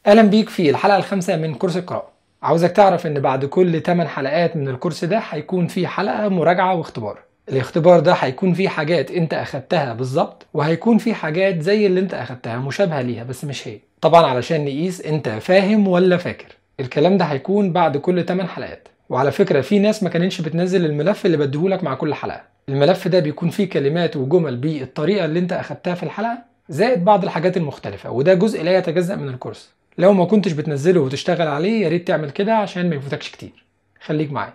اهلا بيك في الحلقه الخامسه من كورس القراءه عاوزك تعرف ان بعد كل 8 حلقات من الكورس ده هيكون في حلقه مراجعه واختبار الاختبار ده هيكون فيه حاجات انت اخدتها بالظبط وهيكون فيه حاجات زي اللي انت اخدتها مشابهه ليها بس مش هي طبعا علشان نقيس انت فاهم ولا فاكر الكلام ده هيكون بعد كل 8 حلقات وعلى فكره في ناس ما كانتش بتنزل الملف اللي بديهولك مع كل حلقه الملف ده بيكون فيه كلمات وجمل بالطريقه اللي انت اخدتها في الحلقه زائد بعض الحاجات المختلفه وده جزء لا يتجزا من الكورس لو ما كنتش بتنزله وتشتغل عليه يا ريت تعمل كده عشان ما يفوتكش كتير خليك معايا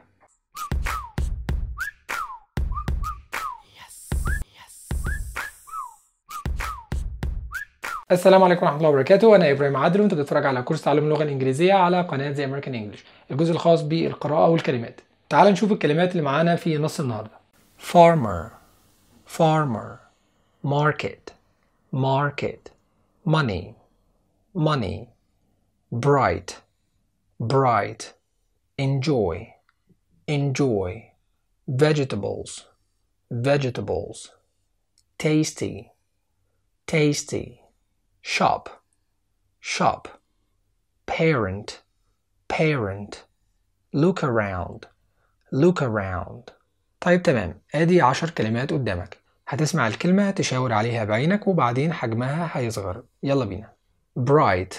السلام عليكم ورحمه الله وبركاته انا ابراهيم عادل وانت بتتفرج على كورس تعلم اللغه الانجليزيه على قناه زي امريكان انجلش الجزء الخاص بالقراءه والكلمات تعال نشوف الكلمات اللي معانا في نص النهارده farmer farmer market market money money bright bright enjoy enjoy vegetables vegetables tasty tasty shop shop parent parent look around look around طيب تمام ادي عشر كلمات قدامك هتسمع الكلمة تشاور عليها بعينك وبعدين حجمها هيصغر يلا بينا bright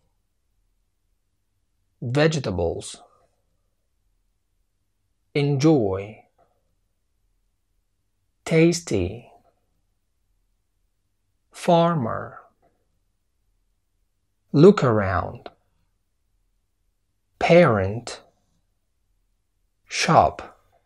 vegetables enjoy tasty farmer look around parent shop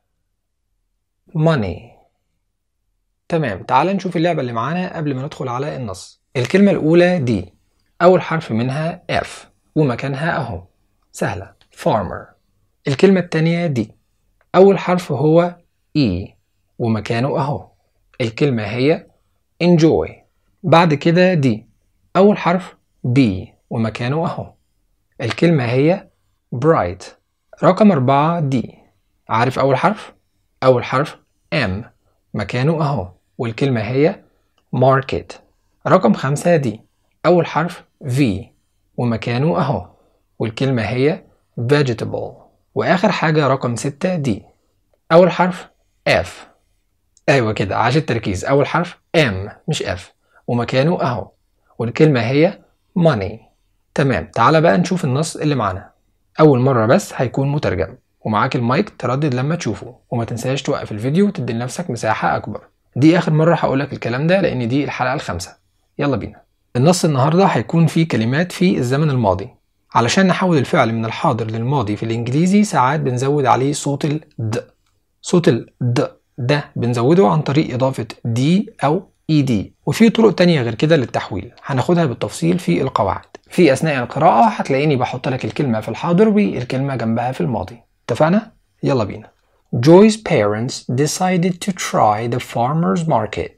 money تمام تعال نشوف اللعبة اللي معانا قبل ما ندخل على النص الكلمة الأولى دي أول حرف منها F ومكانها أهو سهلة farmer الكلمة التانية دي أول حرف هو E ومكانه أهو الكلمة هي enjoy بعد كده دي أول حرف B ومكانه أهو الكلمة هي bright رقم أربعة دي عارف أول حرف؟ أول حرف M مكانه أهو والكلمة هي market رقم خمسة دي أول حرف V ومكانه أهو والكلمة هي vegetable وآخر حاجة رقم ستة دي أول حرف F أيوة كده عاش التركيز أول حرف M مش F ومكانه أهو والكلمة هي money تمام تعالى بقى نشوف النص اللي معانا أول مرة بس هيكون مترجم ومعاك المايك تردد لما تشوفه وما تنساش توقف الفيديو وتدي لنفسك مساحة أكبر دي آخر مرة هقولك الكلام ده لأن دي الحلقة الخامسة يلا بينا النص النهاردة هيكون فيه كلمات في الزمن الماضي علشان نحول الفعل من الحاضر للماضي في الإنجليزي ساعات بنزود عليه صوت الد صوت الد ده بنزوده عن طريق إضافة دي أو اي دي وفي طرق تانية غير كده للتحويل هناخدها بالتفصيل في القواعد في أثناء القراءة هتلاقيني بحط لك الكلمة في الحاضر والكلمة جنبها في الماضي اتفقنا؟ يلا بينا Joy's parents decided to try the farmer's market.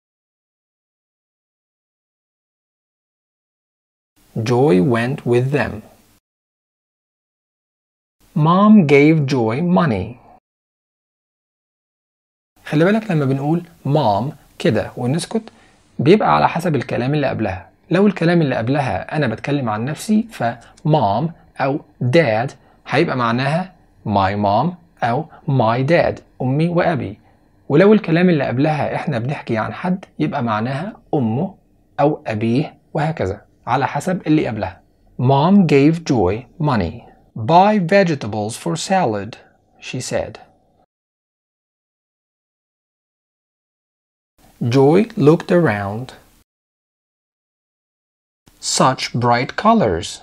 Joy went with them. Mom gave Joy money. خلي بالك لما بنقول mom كده ونسكت بيبقى على حسب الكلام اللي قبلها لو الكلام اللي قبلها أنا بتكلم عن نفسي ف mom أو dad هيبقى معناها my mom أو my dad أمي وأبي ولو الكلام اللي قبلها إحنا بنحكي عن حد يبقى معناها أمه أو أبيه وهكذا على حسب اللي قبلها Mom gave Joy money. Buy vegetables for salad, she said. Joy looked around. Such bright colors.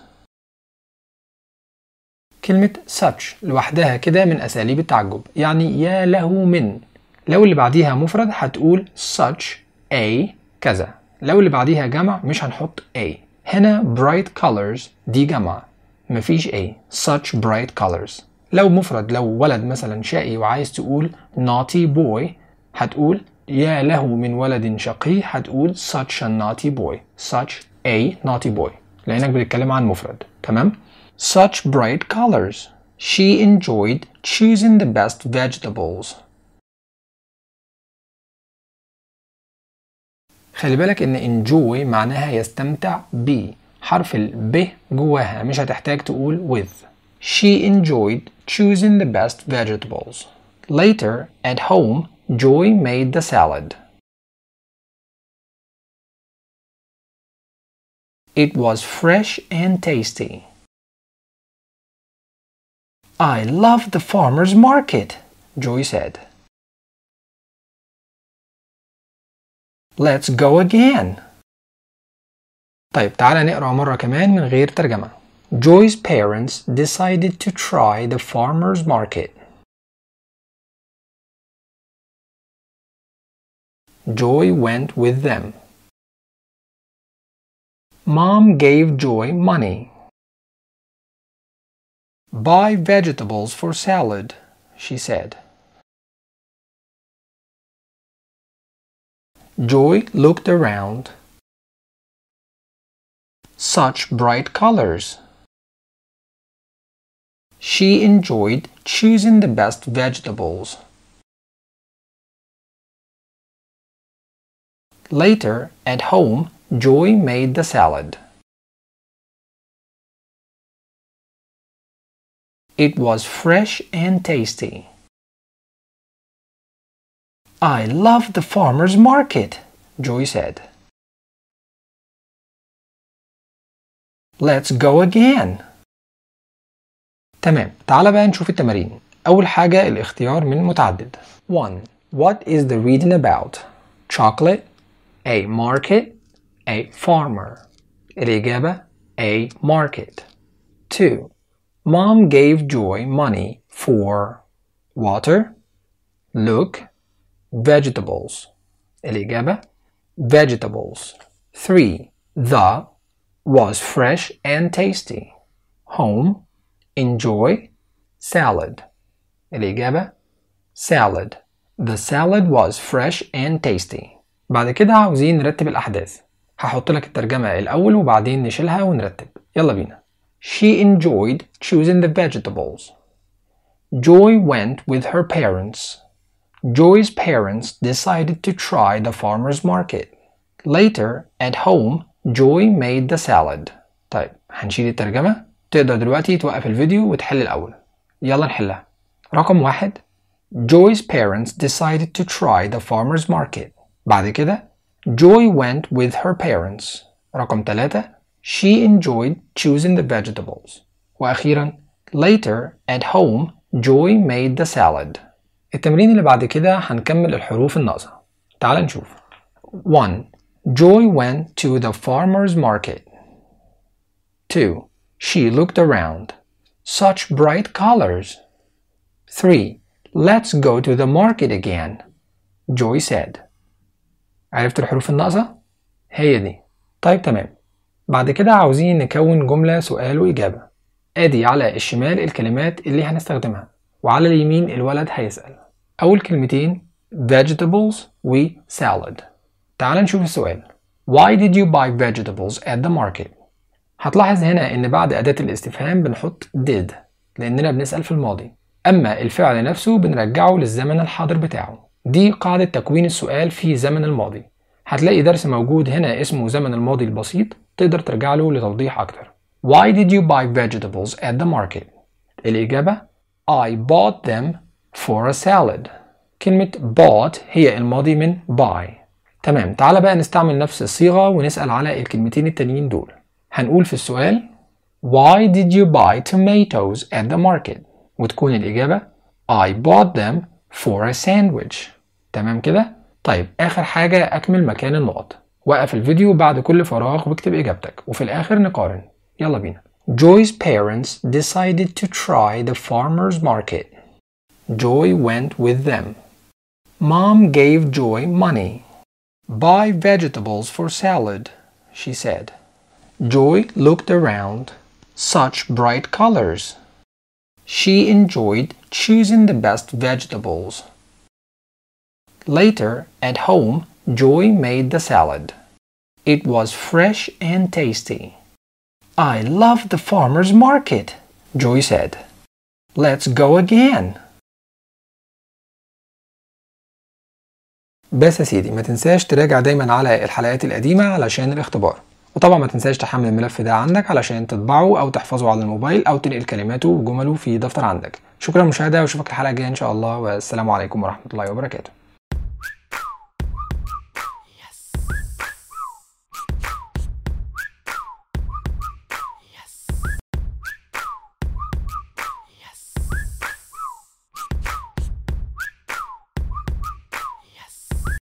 كلمة such لوحدها كده من أساليب التعجب يعني يا له من لو اللي بعديها مفرد هتقول such a كذا لو اللي بعديها جمع مش هنحط a هنا bright colors دي جمع مفيش a such bright colors لو مفرد لو ولد مثلا شقي وعايز تقول naughty boy هتقول يا له من ولد شقي هتقول such a naughty boy such a naughty boy لأنك بتتكلم عن مفرد تمام such bright colors. She enjoyed choosing the best vegetables. خلي بالك ان enjoy معناها يستمتع ب حرف ال ب جواها مش هتحتاج تقول with She enjoyed choosing the best vegetables. Later, at home, Joy made the salad. It was fresh and tasty. I love the farmer's market, Joy said. Let's go again. طيب تعالى نقرأ مرة كمان من غير ترجمة. Joy's parents decided to try the farmer's market. Joy went with them. Mom gave Joy money. Buy vegetables for salad, she said. Joy looked around. Such bright colors. She enjoyed choosing the best vegetables. Later, at home, Joy made the salad. It was fresh and tasty. I love the farmer's market, Joy said. Let's go again. تمام تعال بقى نشوف التمارين أول حاجة الاختيار من متعدد 1. What is the reading about? Chocolate A market A farmer الإجابة A market 2. Mom gave Joy money for water Look Vegetables الإجابة Vegetables 3. The was fresh and tasty Home enjoy salad الإجابة salad The salad was fresh and tasty بعد كده عاوزين نرتب الأحداث هحط لك الترجمة الأول وبعدين نشيلها ونرتب يلا بينا She enjoyed choosing the vegetables Joy went with her parents Joy's parents decided to try the farmer's market Later, at home, Joy made the salad طيب هنشيل الترجمة تقدر دلوقتي توقف الفيديو وتحل الأول يلا نحلها رقم واحد Joy's parents decided to try the farmer's market بعد كده Joy went with her parents رقم ثلاثة She enjoyed choosing the vegetables وأخيرا Later at home Joy made the salad التمرين اللي بعد كده هنكمل الحروف الناقصة تعال نشوف 1 Joy went to the farmer's market 2 She looked around. Such bright colors. 3. Let's go to the market again. Joy said. عرفت الحروف الناقصة؟ هي دي. طيب تمام. بعد كده عاوزين نكون جملة سؤال وإجابة. آدي على الشمال الكلمات اللي هنستخدمها وعلى اليمين الولد هيسأل. أول كلمتين vegetables و salad. تعال نشوف السؤال. Why did you buy vegetables at the market? هتلاحظ هنا إن بعد أداة الاستفهام بنحط did لأننا بنسأل في الماضي أما الفعل نفسه بنرجعه للزمن الحاضر بتاعه دي قاعدة تكوين السؤال في زمن الماضي هتلاقي درس موجود هنا اسمه زمن الماضي البسيط تقدر ترجع له لتوضيح أكتر Why did you buy vegetables at the market? الإجابة I bought them for a salad كلمة bought هي الماضي من buy تمام تعال بقى نستعمل نفس الصيغة ونسأل على الكلمتين التانيين دول هنقول في السؤال Why did you buy tomatoes at the market? وتكون الإجابة I bought them for a sandwich تمام كده؟ طيب آخر حاجة أكمل مكان النقط وقف الفيديو بعد كل فراغ واكتب إجابتك وفي الآخر نقارن يلا بينا Joy's parents decided to try the farmer's market. Joy went with them. Mom gave Joy money. Buy vegetables for salad, she said. Joy looked around. Such bright colors. She enjoyed choosing the best vegetables. Later, at home, Joy made the salad. It was fresh and tasty. I love the farmer's market, Joy said. Let's go again. بس يا سيدي ما تنساش تراجع دايما على الحلقات القديمة علشان الاختبار وطبعا ما تنساش تحمل الملف ده عندك علشان تطبعه او تحفظه على الموبايل او تنقل كلماته وجمله في دفتر عندك شكرا للمشاهده واشوفك الحلقه الجايه ان شاء الله والسلام عليكم ورحمه الله وبركاته